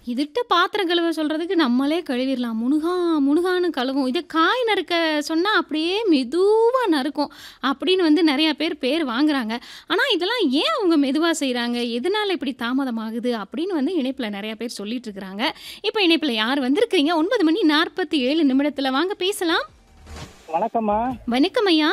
இதுட்ட பாத்திரம் கழுவ சொல்றதுக்கு நம்மளே கழுவிடலாம். முனுகா முனுகான்னு கழுவும். இதே காய் நறுக்க சொன்னா அப்படியே மெதுவா நறுக்கும். அப்படின்னு வந்து நெறைய பேர் பேர் வாங்குறாங்க. ஆனா இதெல்லாம் ஏன் அவங்க மெதுவா செய்றாங்க? எதனால இப்படி தாமதமாகுது? அப்படின்னு வந்து இணைப்புல நெறைய பேர் சொல்லிட்டு இருக்கிறாங்க. இப்ப இணைப்புல யார் வந்திருக்கிறீங்க? 9 மணி 47 நிமிடத்துல வாங்க பேசலாம். வணக்கம்மா வணக்கம் ஐயா.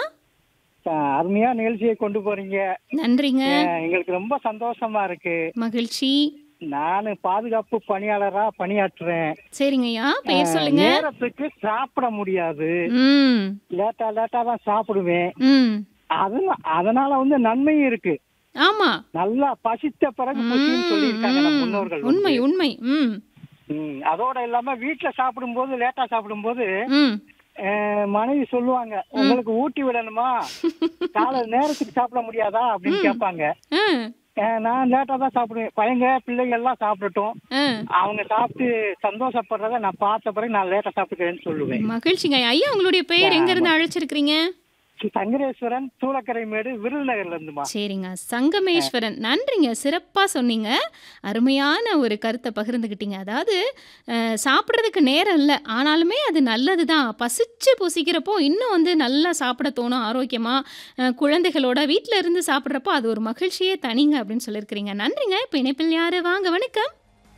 அ அருமையா நிகழ்ச்சியை கொண்டு போறீங்க. நன்றிங்க. அ எங்களுக்கு ரொம்ப சந்தோஷமா இருக்கு. மகிழ்ச்சி. நானு பாதுகாப்பு பணியாளரா பணியாற்றுறேன். சரிங்க ஐயா. அ பெயர் சொல்லுங்க. நேரத்துக்கு சாப்பிட முடியாது. ம். லேட்டா லேட்டா தான் சாப்பிடுவேன். ம். அதனா அதனால வந்து நன்மையும் இருக்கு. ஆமா. நல்லா பசித்த பிறகு பசின்னு சொல்லியிருக்காங்க நம் ம், ம். முன்னோர்கள் உண்மை, வந்து. உண்மை. ம். ம். அதோட இல்லாம வீட்ல சாப்பிடும்போது லேட்டா சாப்பிடும்போது ம். அ மனைவி சொல்லுவாங்க, உங்களுக்கு ஊட்டி விடணுமா? காலை நேரத்துக்கு சாப்பிட முடியாதா? அப்படின்னு ம். கேட்பாங்க. ஆ. அ நான் லேட்டா தான் சாப்பிடுவேன். பையங்க, பிள்ளைங்க எல்லாம் சாப்பிடட்டும். ஆ. அவங்க சாப்பிட்டு சந்தோஷப்படுறத நான் பார்த்த பிறகு நான் லேட்டா சாப்பிட்டுக்கிறேன்னு சொல்லுவேன். மகிழ்ச்சிங்க. ஐயா உங்களுடைய பெயர் எங்க இருந்து அழைச்சிருக்கிறீங்க? சங்கரேஸ்வரன் சூளக்கரைமேடு விருதுநகர்ல இருந்துமா. சரிங்க. சங்கமேஸ்வரன். நன்றிங்க. சிறப்பா சொன்னீங்க. அருமையான ஒரு கருத்த பகிர்ந்துக்கிட்டீங்க. அதாவது அ சாப்பிடுறதுக்கு நேரம் இல்ல. ஆனாலுமே அது நல்லது தான். பசிச்சு புசிக்கிறப்போ இன்னும் வந்து நல்லா சாப்பிட தோணும் ஆரோக்கியமா. அ குழந்தைகளோட வீட்ல இருந்து சாப்பிடுறப்போ அது ஒரு மகிழ்ச்சியே தனிங்க அப்படின்னு சொல்லியிருக்கிறீங்க. நன்றிங்க. இப்ப இணைப்பில் யாரு? வாங்க வணக்கம்.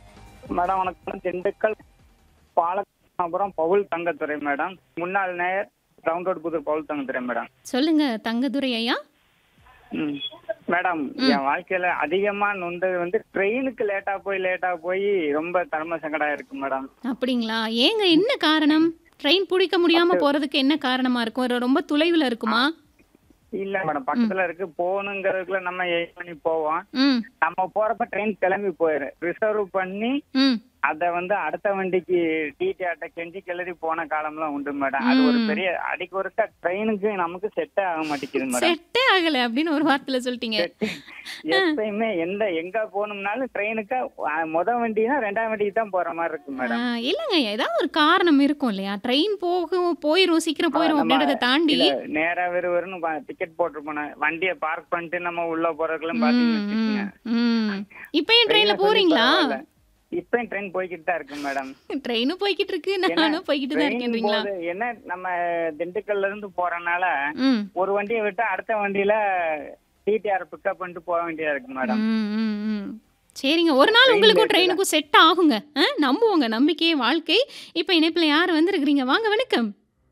மேடம் வணக்கம் திண்டுக்கல் பாலக்காபுரம் பவுல் தங்கத்துறை மேடம் முன்னாள் நேயர் round road Pudur Paul Thangathurai madam சொல்லுங்க தங்கதுரை ஐயா. ம் மேடம் என் வாழ்க்கையில அதிகமா நொந்தது வந்து ட்ரெயினுக்கு லேட்டா போய் லேட்டா போய் ரொம்ப தர்ம சங்கடம் இருக்கு மேடம் அப்படிங்களா? ஏங்க என்ன காரணம்? ட்ரெயின் புடிக்க முடியாம போறதுக்கு என்ன காரணமா இருக்கும்? ரொ ரொம்ப தொலைவுல இருக்குமா? இல்ல மேடம் பக்கத்துல இருக்கு போகணுங்கிறதுக்குள்ள நம்ம எயிட் பண்ணி போவோம் ம். நம்ம போறப்ப ட்ரெயின் கிளம்பி போயிரு ரிசர்வ் பண்ணி ம். அத வந்து அடுத்த வண்டிக்கு டிடிஆர்ட்ட கெஞ்சி கிளறி போன காலம்லாம் உண்டு மேடம் அது ஒரு ம். பெரிய அடிக்கு ஒருக்கா ட்ரெயினுக்கு நமக்கு செட்டே ஆக மாட்டேங்குது மேடம் செட்டே ஆகல அப்படின்னு ஒரு வார்த்தையில சொல்லிட்டீங்க. எப்பயுமே எந்த எங்க போகணும்னாலும் ட்ரெயினுக்கு முத வண்டினா ரெண்டாம் வண்டிக்கு தான் போற மாதிரி இருக்கு ஆ, மேடம் இல்லங்க ஏதாவது ஒரு காரணம் இருக்கும் இல்லையா? ட்ரெயின் போகும் போயிரும் சீக்கிரம் போயிரும் நம்ம அப்படின்றத தாண்டி இல்ல நேரா வெறு வெறுன்னு டிக்கெட் போட்டு போனேன் வண்டியை பார்க் பண்ணிட்டு நம்ம உள்ள போறதுக்குலாம் ம், பாத்தீங்கன்னு ம், வச்சுக்கோங்க ம். இப்பயும் ட்ரெயின்ல ட்ரெயினை போறீங்களா? இப்பயும் ட்ரெயின் போய்கிட்டு தான் இருக்கு மேடம் ட்ரெயினும் போய்கிட்டு இருக்கு ஏன்னா நானும் போய்கிட்டு தான் ட்ரெயின் இருக்கேன்றீங்களா? போகுது என்ன நம்ம திண்டுக்கல்ல இருந்து போறனால ம். ஒரு வண்டியை விட்டு அடுத்த வண்டியில டிடிஆர் பிக்கப் பண்ணிட்டு போக வேண்டியதா இருக்கு மேடம் ம், ம், ம். சரிங்க. ஒரு நாள் ட்ரெயின் உங்களுக்கும் லேட்டு தான் ட்ரெயினுக்கும் செட் ஆகுங்க. ஆ, நம்புவோங்க. நம்பிக்கையே வாழ்க்கை. இப்ப இணைப்புல யார் வந்திருக்கிறீங்க? வாங்க வணக்கம்.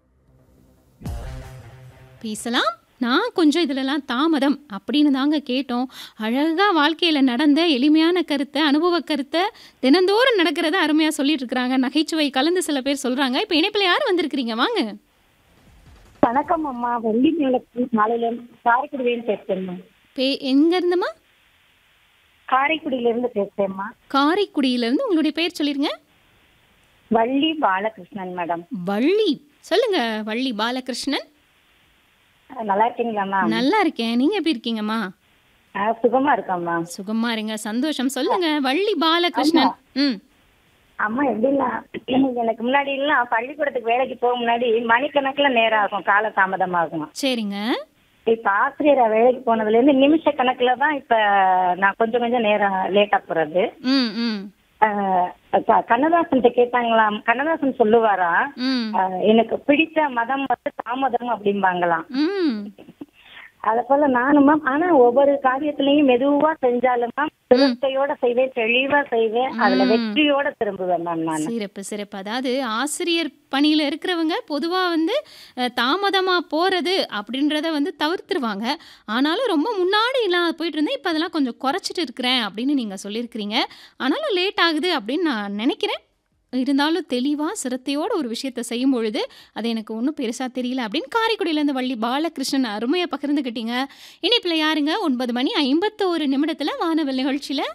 பேசலாம். நான் கொஞ்சம் இதுலலாம் தாமதம் அப்படின்னு தாங்க கேட்டோம். அழகா வாழ்க்கையில நடந்த எளிமையான கருத்த, அனுபவ கருத்த தினந்தோறும் நடக்கிறத அருமையா சொல்லிட்டு இருக்கிறாங்க. நகைச்சுவை கலந்து சில பேர் சொல்றாங்க. இப்ப இணைப்புல யார் வந்திருக்கிறீங்க? வாங்க. வணக்கம் அம்மா வள்ளி நாளையில இருந்து காரைக்குடியிலேருந்து பேசுறேம்மா பே எங்க இருந்துமா? காரைக்குடியில இருந்து பேசுறேம்மா காரைக்குடியில இருந்து உங்களுடைய பெயர் சொல்லிருங்க. வள்ளி பாலகிருஷ்ணன் மேடம் வள்ளி. சொல்லுங்க வள்ளி பாலகிருஷ்ணன். நல்லா இருக்கீங்களாம்மா நல்லா இருக்கேன். நீங்க எப்படி இருக்கீங்கம்மா? ஆ, சுகமா இருக்கம்மா சுகமா இருங்க. சந்தோஷம். சொல்லுங்க வள்ளி பாலகிருஷ்ணன். ம். அம்மா எப்படின்னா எனக்கு முன்னாடி எல்லாம் பள்ளிக்கூடத்துக்கு வேலைக்கு போக முன்னாடி மணிக்கணக்குல நேரம் ஆகும் கால தாமதமாகும் சரிங்க. இப்ப ஆசிரியரா வேலைக்கு போனதுல இருந்து நிமிஷ கணக்குல தான் இப்ப நான் கொஞ்சம் கொஞ்சம் நேரம் லேட்டா போறது ம், ம். ஆஹ் க- கண்ணதாசன் கேட்டாங்களாம் கண்ணதாசன் சொல்லுவாரா ம். ஆஹ் எனக்கு பிடித்த மதம் வந்து தாமதம் அப்படிம்பாங்களாம் ம். அத போல நானும் மேம் ஆனா ஒவ்வொரு காரியத்திலையும் மெதுவா செஞ்சாலும் மேம் சிரத்தையோட செய்வேன் தெளிவா செய்வேன் அதுல ம். வெற்றியோட திரும்புவேன் மேம் நான் சிறப்பு, சிறப்பு. அதாவது ஆசிரியர் பணியில இருக்கிறவங்க பொதுவா வந்து அ, தாமதமா போறது அப்படின்றத வந்து தவிர்த்துருவாங்க. ஆனாலும் ரொம்ப முன்னாடிலாம் போயிட்டு இருந்தேன். இப்ப அதெல்லாம் கொஞ்சம் குறைச்சிட்டு இருக்கிறேன் அப்படின்னு நீங்க சொல்லியிருக்கிறீங்க. ஆனாலும் லேட் ஆகுது அப்படின்னு நான் நினைக்கிறேன். இருந்தாலும் தெளிவா சிரத்தையோட ஒரு விஷயத்த செய்யும் பொழுது அது எனக்கு ஒன்றும் பெருசா தெரியல அப்படின்னு காரைக்குடியிலேருந்து வள்ளி பாலகிருஷ்ணன் அருமையா பகிர்ந்துக்கிட்டீங்க. இணைப்பில் யாருங்க? 9 மணி 51 நிமிடத்துல வானவில் நிகழ்ச்சியில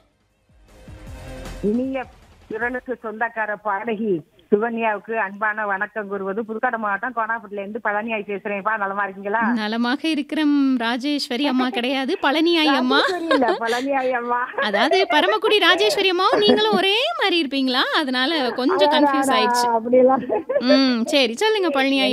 இனிய குரலுக்கு சொந்தக்கார பாடகி சுகன்யாவுக்கு அன்பான வணக்கம் கூறுவது புதுக்கோட்டை மாவட்டம் கோனாப்பட்டில இருந்து பழனியாய் பேசுறேன்ப்பா நலமா இருக்கீங்களா நலமாக இருக்கிற ராஜேஸ்வரி அம்மா கிடையாது பழனியாய் அம்மா ராஜேஸ்வரி இல்ல பழனியாய் அம்மா அதாவது பரமக்குடி ராஜேஸ்வரி அம்மாவும் நீங்களும் ஒரே மாதிரி இருப்பீங்களா அதனால கொஞ்சம் கன்ஃபியூஸ் ஆயிடுச்சு அப்படியெல்லாம் ம் சரி சொல்லுங்க பழனியாய்